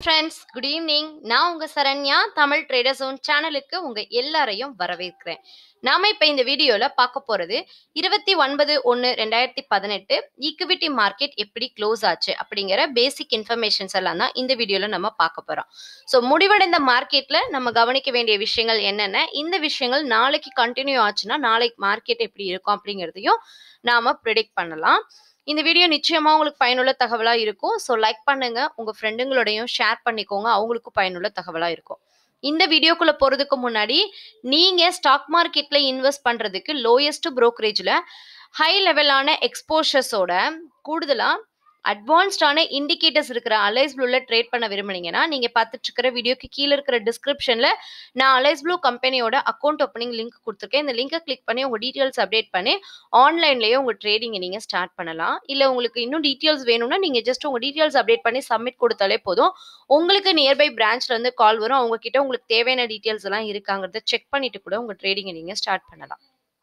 friends good evening நான் உங்க Saranya Tamil trader zone சேனலுக்கு உங்க எல்லாரையும் வரவேற்கிறேன் நாம இப்ப இந்த வீடியோல பார்க்க போறது இருபத்தி ஒன்பது ஒன்னு ரெண்டாயிரத்தி பதினெட்டு ஈக்விட்டி மார்க்கெட் எப்படி க்ளோஸ் ஆச்சு அப்படிங்கிற பேசிக் இன்ஃபர்மேஷன்ஸ் எல்லாம் தான் இந்த வீடியோல நம்ம பார்க்க போறோம் ஸோ முடிவடைந்த மார்க்கெட்ல நம்ம கவனிக்க வேண்டிய விஷயங்கள் என்னென்ன இந்த விஷயங்கள் நாளைக்கு கண்டினியூ ஆச்சுன்னா நாளைக்கு மார்க்கெட் எப்படி இருக்கும் அப்படிங்கிறதையும் நாம ப்ரிடிக்ட் பண்ணலாம் இந்த வீடியோ நிச்சயமா உங்களுக்கு பயனுள்ள தகவலா இருக்கும் ஸோ லைக் பண்ணுங்க உங்க ஃப்ரெண்டுங்களோடையும் ஷேர் பண்ணிக்கோங்க அவங்களுக்கும் பயனுள்ள தகவலா இருக்கும் இந்த வீடியோக்குள்ள போறதுக்கு முன்னாடி நீங்க ஸ்டாக் மார்க்கெட்ல இன்வெஸ்ட் பண்றதுக்கு லோயஸ்ட் brokerage-ல ஹை லெவலான எக்ஸ்போஷர்ஸோட கூடுதலா அட்வான்ஸ்டான இண்டிகேட்டர்ஸ் இருக்கிற அலைஸ் ப்ளூல ட்ரேட் பண்ண விரும்புனீங்கன்னா நீங்க பார்த்துட்டு இருக்கிற வீடியோக்கு கீழே இருக்கிற டிஸ்கிரிப்ஷன்ல நான் அலைஸ் ப்ளூ கம்பெனியோட அக்கௌண்ட் ஓப்பனிங் லிங்க் கொடுத்துருக்கேன் இந்த லிங்கை கிளிக் பண்ணி உங்க டீட்டெயில்ஸ் அப்டேட் பண்ணி ஆன்லைன்லயே உங்க ட்ரேடிங்கை நீங்க ஸ்டார்ட் பண்ணலாம் இல்ல உங்களுக்கு இன்னும் டீட்டெயில்ஸ் வேணும்னா நீங்க ஜஸ்ட் உங்க டீட்டெயில்ஸ் அப்டேட் பண்ணி சப்மிட் கொடுத்தாலே போதும் உங்களுக்கு நியர்பை பிரான்ச்ல இருந்து கால் வரும் அவங்க கிட்ட உங்களுக்கு தேவையான டீட்டெயில்ஸ் எல்லாம் இருக்காங்கிறத செக் பண்ணிட்டு கூட உங்க ட்ரேடிங்கை நீங்க ஸ்டார்ட் பண்ணலாம்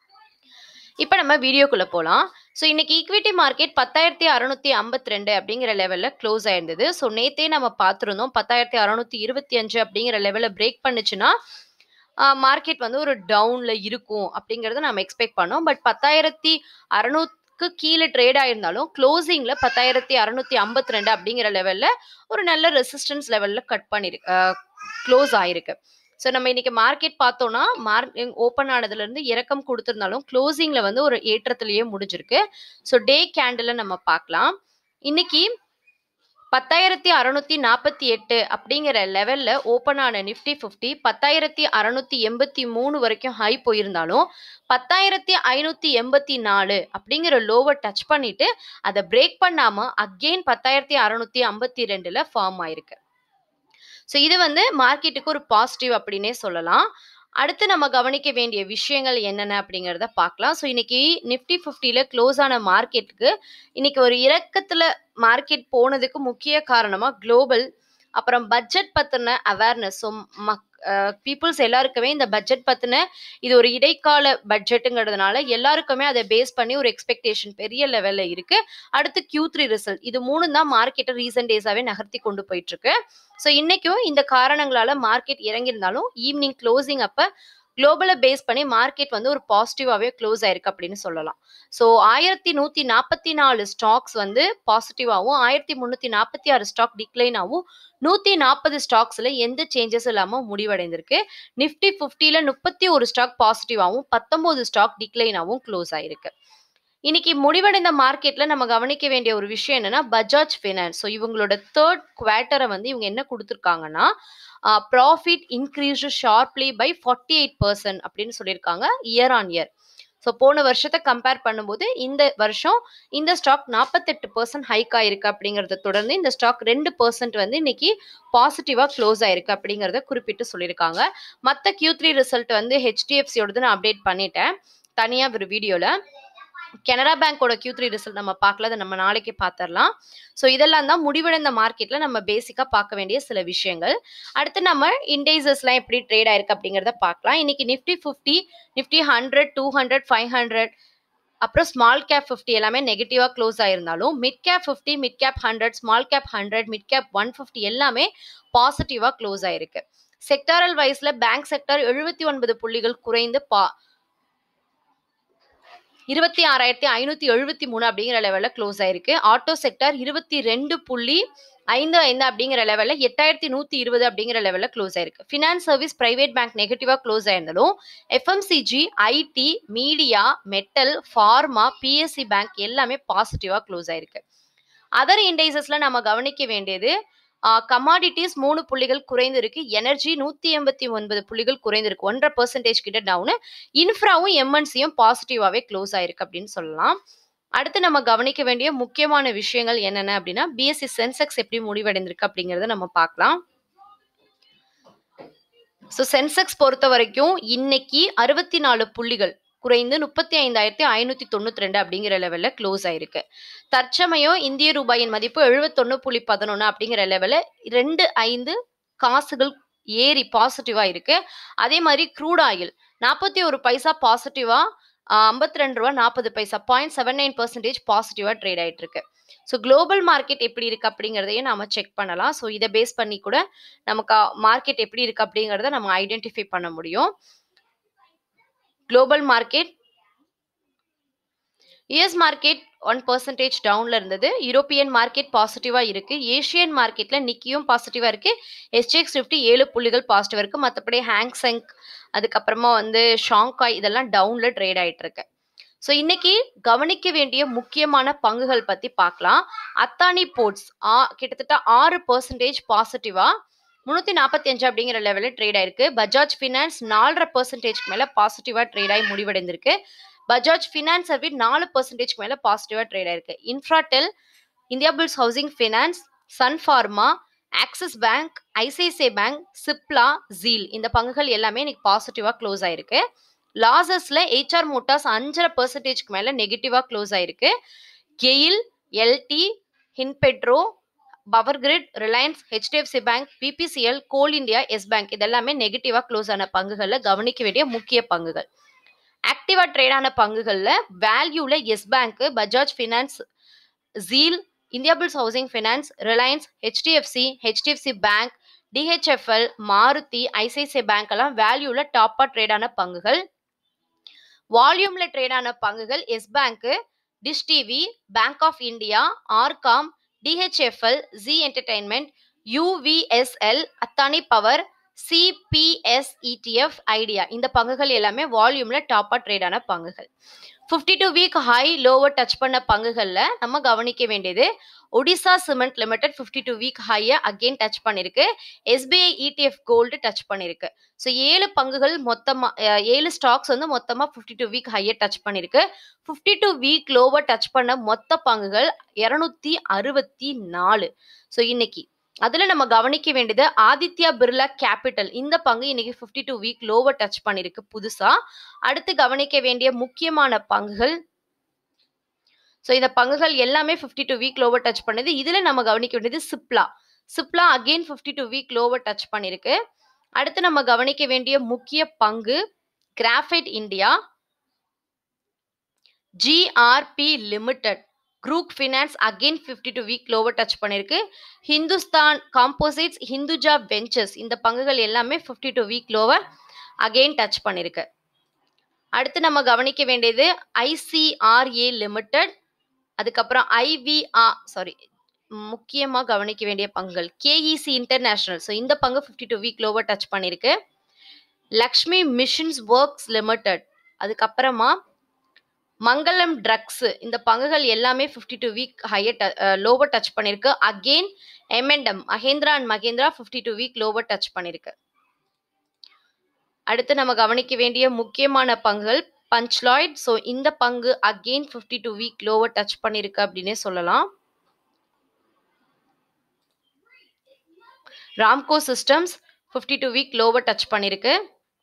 இப்போ நம்ம வீடியோக்குள்ள போகலாம் ஸோ இன்னைக்கு ஈக்விட்டி மார்க்கெட் பத்தாயிரத்தி அறுநூத்தி ஐம்பத்தி ரெண்டு அப்படிங்கிற லெவலில் க்ளோஸ் ஆயிருந்தது ஸோ நேத்தே நம்ம பார்த்துருந்தோம் பத்தாயிரத்தி அறுநூத்தி இருபத்தி அஞ்சு அப்படிங்கிற லெவலில் பிரேக் பண்ணுச்சுன்னா மார்க்கெட் வந்து ஒரு டவுன்ல இருக்கும் அப்படிங்கிறத நம்ம எக்ஸ்பெக்ட் பண்ணோம் பட் பத்தாயிரத்தி அறுநூறுக்கு கீழே ட்ரேட் ஆயிருந்தாலும் க்ளோசிங்ல பத்தாயிரத்தி அறுநூத்தி ஐம்பத்தி ரெண்டு அப்படிங்கிற லெவல்ல ஒரு நல்ல ரெசிஸ்டன்ஸ் லெவல்ல கட் பண்ணிருக்கு க்ளோஸ் ஆயிருக்கு ஸோ நம்ம இன்னைக்கு மார்க்கெட் பார்த்தோம்னா மார்க் ஓப்பன் ஆனதுல இருந்து இறக்கம் கொடுத்திருந்தாலும் க்ளோசிங்ல வந்து ஒரு ஏற்றத்திலேயே முடிஞ்சிருக்கு ஸோ டே கேண்டில் நம்ம பார்க்கலாம் இன்னைக்கு பத்தாயிரத்தி அறுநூத்தி நாற்பத்தி எட்டு அப்படிங்கிற லெவல்ல ஓப்பன் ஆன நிஃப்டி ஃபிஃப்டி பத்தாயிரத்தி அறுநூத்தி எண்பத்தி மூணு வரைக்கும் ஹை போயிருந்தாலும் பத்தாயிரத்தி ஐநூத்தி எண்பத்தி நாலு அப்படிங்கிற லோவை டச் பண்ணிட்டு அதை பிரேக் பண்ணாம அகெயின் பத்தாயிரத்தி அறுநூத்தி ஐம்பத்தி ரெண்டுல ஃபார்ம் ஆயிருக்கு ஸோ இது வந்து மார்க்கெட்டுக்கு ஒரு பாசிட்டிவ் அப்படின்னே சொல்லலாம் அடுத்து நம்ம கவனிக்க வேண்டிய விஷயங்கள் என்னென்ன அப்படிங்கிறத பார்க்கலாம் ஸோ இன்னைக்கு நிஃப்டி ஃபிஃப்டியில் க்ளோஸ் ஆன மார்க்கெட்டுக்கு இன்னைக்கு ஒரு இறக்கத்தில் மார்க்கெட் போனதுக்கு முக்கிய காரணமாக குளோபல் அப்புறம் பட்ஜெட் பற்றின அவேர்னஸ் ஸோ மக் பீப்புள்ஸ் எல்லாருக்குமே இந்த பட்ஜெட் பற்றின இது ஒரு இடைக்கால பட்ஜெட்டுங்கிறதுனால எல்லாருக்குமே அதை பேஸ் பண்ணி ஒரு எக்ஸ்பெக்டேஷன் பெரிய லெவலில் இருக்கு அடுத்து கியூ த்ரீ ரிசல்ட் இது மூணு தான் மார்க்கெட்டை ரீசன்ட் டேஸாகவே நகர்த்தி கொண்டு போயிட்டு இருக்கு ஸோ இன்னைக்கும் இந்த காரணங்களால மார்க்கெட் இறங்கியிருந்தாலும் ஈவினிங் க்ளோசிங் அப்போ குளோபலை பேஸ் பண்ணி மார்க்கெட் வந்து ஒரு பாசிட்டிவாகவே க்ளோஸ் ஆயிருக்கு அப்படின்னு சொல்லலாம் ஸோ ஆயிரத்தி நூற்றி நாற்பத்தி நாலு ஸ்டாக்ஸ் வந்து பாசிட்டிவாகவும் ஆயிரத்தி முந்நூற்றி நாற்பத்தி ஆறு ஸ்டாக் டிக்ளைனாகவும் நூற்றி நாற்பது ஸ்டாக்ஸில் எந்த சேஞ்சஸ் இல்லாமல் முடிவடைந்திருக்கு நிஃப்டி ஃபிஃப்டியில் முப்பத்தி ஒரு ஸ்டாக் பாசிட்டிவாகவும் பத்தொம்போது ஸ்டாக் டிக்ளைனாகவும் க்ளோஸ் ஆயிருக்கு இன்னைக்கு முடிவடைந்த மார்க்கெட்ல நம்ம கவனிக்க வேண்டிய ஒரு விஷயம் என்னன்னா பஜாஜ் ஃபினான்ஸ் ஸோ இவங்களோட தேர்ட் குவார்ட்டரை வந்து இவங்க என்ன கொடுத்துருக்காங்கன்னா profit increase sharply by forty eight percent அப்படின்னு சொல்லியிருக்காங்க இயர் ஆன் இயர் ஸோ போன வருஷத்தை கம்பேர் பண்ணும்போது இந்த வருஷம் இந்த ஸ்டாக் நாற்பத்தெட்டு பர்சன்ட் ஹைக் ஆயிருக்கு அப்படிங்கிறத தொடர்ந்து இந்த ஸ்டாக் ரெண்டு பர்சன்ட் வந்து இன்னைக்கு பாசிட்டிவாக க்ளோஸ் ஆயிருக்கு அப்படிங்கிறத குறிப்பிட்டு சொல்லியிருக்காங்க மற்ற கியூ த்ரீ ரிசல்ட் வந்து ஹெச்டிஎஃப்சியோடது நான் அப்டேட் பண்ணிட்டேன் தனியாக ஒரு வீடியோவில் கனரா பேங்கோட கியூ த்ரீ ரிசல்ட் நம்ம பார்க்கல அதை நம்ம நாளைக்கு பார்த்துடலாம் ஸோ இதெல்லாம் தான் முடிவடைந்த மார்க்கெட்ல நம்ம பேசிக்காக பார்க்க வேண்டிய சில விஷயங்கள் அடுத்து நம்ம இண்டெக்ஸஸ்லாம் எப்படி ட்ரேட் ஆயிருக்கு அப்படிங்கிறத பார்க்கலாம் இன்னைக்கு Nifty fifty Nifty hundred two hundred five hundred அப்புறம் ஸ்மால் கேப் ஃபிஃப்டி எல்லாமே நெகட்டிவாக க்ளோஸ் ஆயிருந்தாலும் mid cap fifty mid cap hundred small cap hundred mid cap one fifty எல்லாமே பாசிட்டிவாக க்ளோஸ் ஆயிருக்கு செக்டாரல் வைஸ்ல பேங்க் செக்டார் எழுபத்தி ஒன்பது புள்ளிகள் குறைந்து பா இருபத்தி ஆறாயிரத்தி ஐநூத்தி எழுபத்தி மூணு அப்படிங்கிற லெவல்ல க்ளோஸ் ஆயிருக்கு ஆட்டோ செக்டார் இருபத்தி ரெண்டு புள்ளி ஐந்து ஐந்து அப்படிங்கிற லெவல்ல எட்டாயிரத்தி நூத்தி இருபது அப்படிங்கிற லெவல்ல க்ளோஸ் ஆயிருக்கு ஃபினான்ஸ் சர்வீஸ் பிரைவேட் பேங்க் நெகட்டிவா க்ளோஸ் ஆயிருந்தாலும் FMCG IT media metal pharma PSE bank எல்லாமே பாசிட்டிவா க்ளோஸ் ஆயிருக்கு அதர் இண்டைசஸ்ல நம்ம கவனிக்க வேண்டியது கமாடிட்டிஸ் மூணு புள்ளிகள் குறைந்திருக்கு எனர்ஜி நூத்தி எண்பத்தி ஒன்பது புள்ளிகள் குறைந்திருக்கு ஒன்றரை பெர்சன்டேஜ் கிட்ட டவுனு இன்ஃப்ராவும் எம்என்சியும் பாசிட்டிவாவே க்ளோஸ் ஆயிருக்கு அப்படின்னு சொல்லலாம் அடுத்து நம்ம கவனிக்க வேண்டிய முக்கியமான விஷயங்கள் என்னென்ன அப்படின்னா பிஎஸ்சி சென்செக்ஸ் எப்படி முடிவடைந்திருக்கு அப்படிங்கிறத நம்ம பார்க்கலாம் ஸோ சென்செக்ஸ் பொறுத்த வரைக்கும் இன்னைக்கு அறுபத்தி நாலு புள்ளிகள் குறைந்து முப்பத்தி ஐந்தாயிரத்தி ஐநூத்தி தொண்ணூத்தி ரெண்டு அப்படிங்கிற லெவல்ல க்ளோஸ் ஆயிருக்கு தற்சமயம் இந்திய ரூபாயின் மதிப்பு எழுபத்தொன்னு புள்ளி பதினொன்னு அப்படிங்கிற லெவல்ல ரெண்டு ஐந்து காசுகள் ஏறி பாசிட்டிவா இருக்கு அதே மாதிரி க்ரூட் ஆயில் நாற்பத்தி ஒரு பைசா பாசிட்டிவா ஐம்பத்தி ரெண்டு ரூபா நாற்பது பைசா பாயிண்ட் செவன் நைன் பர்சன்டேஜ் பாசிட்டிவா ட்ரேட் ஆயிட்டு இருக்கு ஸோ குளோபல் மார்க்கெட் எப்படி இருக்கு அப்படிங்கிறதையும் நாம செக் பண்ணலாம் ஸோ இதை பேஸ் பண்ணி கூட நமக்கு மார்க்கெட் எப்படி இருக்கு அப்படிங்கிறத நம்ம ஐடென்டிஃபை பண்ண முடியும் global market US market one percentage டவுன்ல இருந்தது யூரோப்பியன் மார்க்கெட் பாசிட்டிவா இருக்கு ஏஷியன் மார்க்கெட்ல நிக்கியும் பாசிட்டிவா இருக்கு எஸ்டிஎக்ஸ் ஃபிஃப்டி ஏழு புள்ளிகள் பாசிட்டிவா இருக்கு மற்றபடி ஹேங்செங் அதுக்கப்புறமா வந்து ஷாங்காய் இதெல்லாம் டவுன்ல ட்ரேட் ஆயிட்டு இருக்கு ஸோ இன்னைக்கு கவனிக்க வேண்டிய முக்கியமான பங்குகள் பத்தி பார்க்கலாம் அத்தானி போர்ட்ஸ் ஆ கிட்டத்தட்ட ஆறு பர்சன்டேஜ் பாசிட்டிவா முந்நூற்றி நாற்பத்தி அஞ்சு அப்படிங்கிற லெவலில் ட்ரேட் ஆயிருக்கு பஜாஜ் ஃபினான்ஸ் நாலரை பர்சன்டேஜ்க்கு மேலே பாசிட்டிவாக ட்ரேட் ஆகி முடிவடைந்திருக்கு பஜாஜ் ஃபினான்ஸ் சர்வீஸ் நாலு பர்சன்டேஜ்க்கு மேலே பாசிட்டிவாக ட்ரேட் ஆயிருக்கு Infratel Indiabulls Housing Finance Sun Pharma Axis Bank ICICI Bank Cipla Zeel இந்த பங்குகள் எல்லாமே இன்னைக்கு பாசிட்டிவாக க்ளோஸ் ஆயிருக்கு லாசஸ்ல ஹெச்ஆர் மோட்டார்ஸ் அஞ்சரை பர்சன்டேஜ்க்கு மேலே நெகட்டிவாக க்ளோஸ் ஆயிருக்கு GAIL LT Hinpetro Power Grid Reliance HDFC Bank BPCL Coal India Yes Bank இதெல்லாமே நெகட்டிவாக க்ளோஸ் ஆன பங்குகளில் கவனிக்க வேண்டிய முக்கிய பங்குகள் ஆக்டிவா ட்ரேட் ஆன பங்குகளில் வேல்யூல Yes Bank Bajaj Finance Zeel Indiabulls Housing Finance Reliance HDFC HDFC Bank DHFL Maruti ICICI Bank எல்லாம் வேல்யூல டாப்பா ட்ரேட் ஆன பங்குகள் வால்யூம்ல ட்ரேட் ஆன பங்குகள் Yes Bank Dish TV Bank of India RCom DHFL Zee Entertainment UVSL Adani Power CPS ETF Idea இந்த பங்குகள் எல்லாமே வால்யூம்ல டாப்பா ட்ரேட் ஆன பங்குகள் fifty two week high lower touch பண்ண பங்குகளில் நம்ம கவனிக்க வேண்டியது Odisha Cement Limited fifty two week ஹையை அகெயின் டச் பண்ணியிருக்கு எஸ்பிஐ இடிஎஃப் கோல்டு டச் பண்ணியிருக்கு ஸோ ஏழு பங்குகள் மொத்தமாக ஏழு ஸ்டாக்ஸ் வந்து மொத்தமாக ஃபிஃப்டி டூ வீக் ஹையை டச் பண்ணியிருக்கு fifty two week lower touch பண்ண மொத்த பங்குகள் இரநூத்தி அறுபத்தி நாலு ஸோ இன்னைக்கு அதில் நம்ம கவனிக்க வேண்டியது ஆதித்யா பிர்லா கேபிட்டல் இந்த பங்கு இன்னைக்கு fifty two week lower touch பண்ணியிருக்கு புதுசாக அடுத்து கவனிக்க வேண்டிய முக்கியமான பங்குகள் ஸோ இந்த பங்குகள் எல்லாமே fifty two week lower touch பண்ணுது இதில் நம்ம கவனிக்க வேண்டியது Cipla Cipla again fifty two week lower touch பண்ணியிருக்கு அடுத்து நம்ம கவனிக்க வேண்டிய முக்கிய பங்கு Graphite India GRP Limited Group Finance again fifty two week lower touch பண்ணியிருக்கு ஹிந்துஸ்தான் காம்போசிட்ஸ் ஹிந்துஜா வெஞ்சர்ஸ் இந்த பங்குகள் எல்லாமே fifty two week lower again touch பண்ணியிருக்கு அடுத்து நம்ம கவனிக்க வேண்டியது ஐசிஆர்ஏ லிமிடெட் அதுக்கப்புறம் ஐவிஆர் சாரி முக்கியமாக கவனிக்க வேண்டிய பங்குகள் கேஇசி இன்டர்நேஷனல் ஸோ இந்த பங்கு fifty two week lower touch பண்ணியிருக்கு லக்ஷ்மி மிஷின்ஸ் ஒர்க்ஸ் லிமிடெட் அதுக்கப்புறமா மங்களம் ட்ரக்ஸ் இந்த பங்குகள் எல்லாமே fifty two week higher lower touch பண்ணியிருக்கு again momentum Mahindra and Mahindra fifty two week lower touch பண்ணியிருக்கு அடுத்து நம்ம கவனிக்க வேண்டிய முக்கியமான பங்குகள் பஞ்ச்லாய்ட் ஸோ இந்த பங்கு again fifty two week lower touch பண்ணியிருக்கு அப்படின்னே சொல்லலாம் Ramco Systems fifty two week lower touch பண்ணியிருக்கு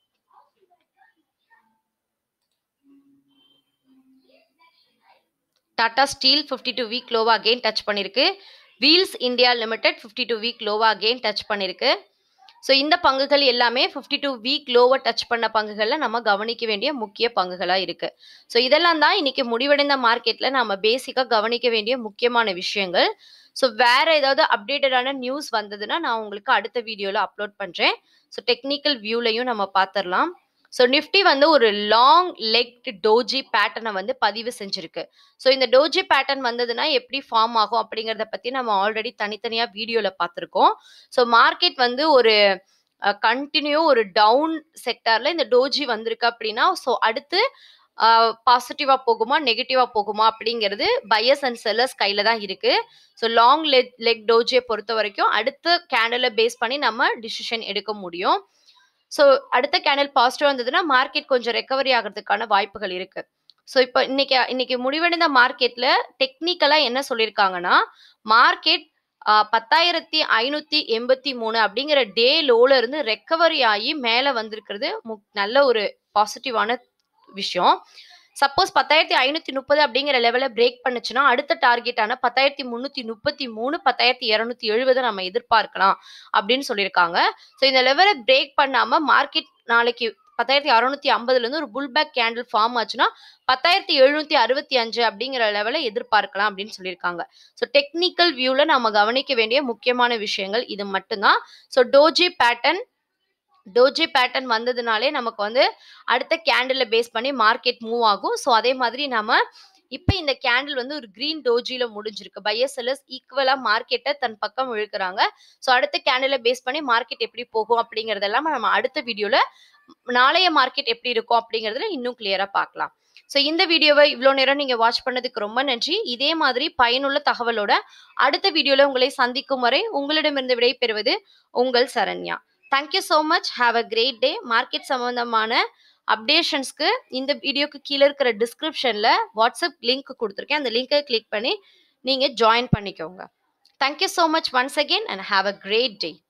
Tata Steel fifty two week lower again touch பண்ணியிருக்கு Wheels India Limited fifty two week lower again touch பண்ணியிருக்கு ஸோ இந்த பங்குகள் எல்லாமே fifty two week lower touch பண்ண பங்குகளில் நம்ம கவனிக்க வேண்டிய முக்கிய பங்குகளாக இருக்குது ஸோ இதெல்லாம் தான் இன்னைக்கு முடிவடைந்த மார்க்கெட்டில் நம்ம பேசிக்காக கவனிக்க வேண்டிய முக்கியமான விஷயங்கள் ஸோ வேற ஏதாவது அப்டேட்டடான நியூஸ் வந்ததுன்னா நான் உங்களுக்கு அடுத்த வீடியோவில் அப்லோட் பண்ணுறேன் ஸோ டெக்னிக்கல் வியூலையும் நம்ம பார்த்துடலாம் ஸோ நிஃப்டி வந்து ஒரு லாங் லெக் டோஜி பேட்டர்னை வந்து பதிவு செஞ்சிருக்கு ஸோ இந்த டோஜி பேட்டர்ன் வந்ததுன்னா எப்படி ஃபார்ம் ஆகும் அப்படிங்கிறத பற்றி நம்ம ஆல்ரெடி தனித்தனியாக வீடியோவில் பார்த்துருக்கோம் ஸோ மார்க்கெட் வந்து ஒரு கண்டினியூ ஒரு டவுன் செக்டாரில் இந்த டோஜி வந்திருக்கு அப்படின்னா ஸோ அடுத்து பாசிட்டிவா போகுமா நெகட்டிவா போகுமா அப்படிங்கிறது பையர்ஸ் அண்ட் செல்லர்ஸ் கையில தான் இருக்கு ஸோ லாங் லெக் லெக் டோஜியை பொறுத்த வரைக்கும் அடுத்த கேண்டலை பேஸ் பண்ணி நம்ம டிசிஷன் எடுக்க முடியும் ஸோ அடுத்த கேண்டல் பாசிட்டிவ் வந்ததுன்னா மார்க்கெட் கொஞ்சம் ரெக்கவரி ஆகிறதுக்கான வாய்ப்புகள் இருக்கு ஸோ இப்போ இன்னைக்கு இன்னைக்கு முடிவடைந்த மார்க்கெட்ல டெக்னிக்கலா என்ன சொல்லியிருக்காங்கன்னா மார்க்கெட் பத்தாயிரத்தி ஐநூத்தி எண்பத்தி மூணு அப்படிங்கிற டே லோல இருந்து ரெக்கவரி ஆகி மேலே வந்திருக்கிறது நல்ல ஒரு பாசிட்டிவான விஷயம் சப்போஸ் பத்தாயிரத்தி ஐநூத்தி முப்பது அப்படிங்கிற லெவலில் பிரேக் பண்ணுச்சுன்னா அடுத்த டார்கெட்டான பத்தாயிரத்தி முந்நூற்றி முப்பத்தி மூணு பத்தாயிரத்தி இரநூத்தி எழுபதை நம்ம எதிர்பார்க்கலாம் அப்படின்னு சொல்லியிருக்காங்க ஸோ இந்த லெவலை பிரேக் பண்ணாமல் மார்க்கெட் நாளைக்கு பத்தாயிரத்தி அறுநூத்தி ஐம்பதுல இருந்து ஒரு புல் பேக் கேண்டில் ஃபார்ம் ஆச்சுன்னா பத்தாயிரத்தி எழுநூத்தி அறுபத்தி அஞ்சு அப்படிங்கிற லெவலை எதிர்பார்க்கலாம் அப்படின்னு சொல்லியிருக்காங்க ஸோ டெக்னிக்கல் வியூல நம்ம கவனிக்க வேண்டிய முக்கியமான விஷயங்கள் இது மட்டும்தான் so doji pattern doji pattern வந்ததுனாலே நமக்கு வந்து அடுத்த கேண்டில் பேஸ் பண்ணி மார்க்கெட் மூவ் ஆகும் ஸோ அதே மாதிரி நம்ம இப்போ இந்த கேண்டில் வந்து ஒரு கிரீன் டோஜியில் முடிஞ்சிருக்கு பையர் செல்லர்ஸ் ஈக்குவலாக மார்க்கெட்டை தன் பக்கம் இழுக்கிறாங்க ஸோ அடுத்த கேண்டிலை பேஸ் பண்ணி மார்க்கெட் எப்படி போகும் அப்படிங்கிறதெல்லாம் நம்ம அடுத்த வீடியோவில் நாளைய மார்க்கெட் எப்படி இருக்கும் அப்படிங்கிறதுல இன்னும் கிளியராக பார்க்கலாம் ஸோ இந்த வீடியோவை இவ்வளோ நேரம் நீங்கள் வாட்ச் பண்ணதுக்கு ரொம்ப நன்றி இதே மாதிரி பயனுள்ள தகவலோட அடுத்த வீடியோவில் உங்களை சந்திக்கும் வரை உங்களிடமிருந்து விடை பெறுவது உங்கள் Saranya thank you so much have a great day market சம்மந்தமான அப்டேஷன்ஸ்க்கு இந்த வீடியோக்கு கீழே இருக்கிற டிஸ்கிரிப்ஷனில் வாட்ஸ்அப் லிங்க் கொடுத்துருக்கேன் அந்த லிங்கை கிளிக் பண்ணி நீங்கள் ஜாயின் பண்ணிக்கோங்க thank you so much once again and have a great day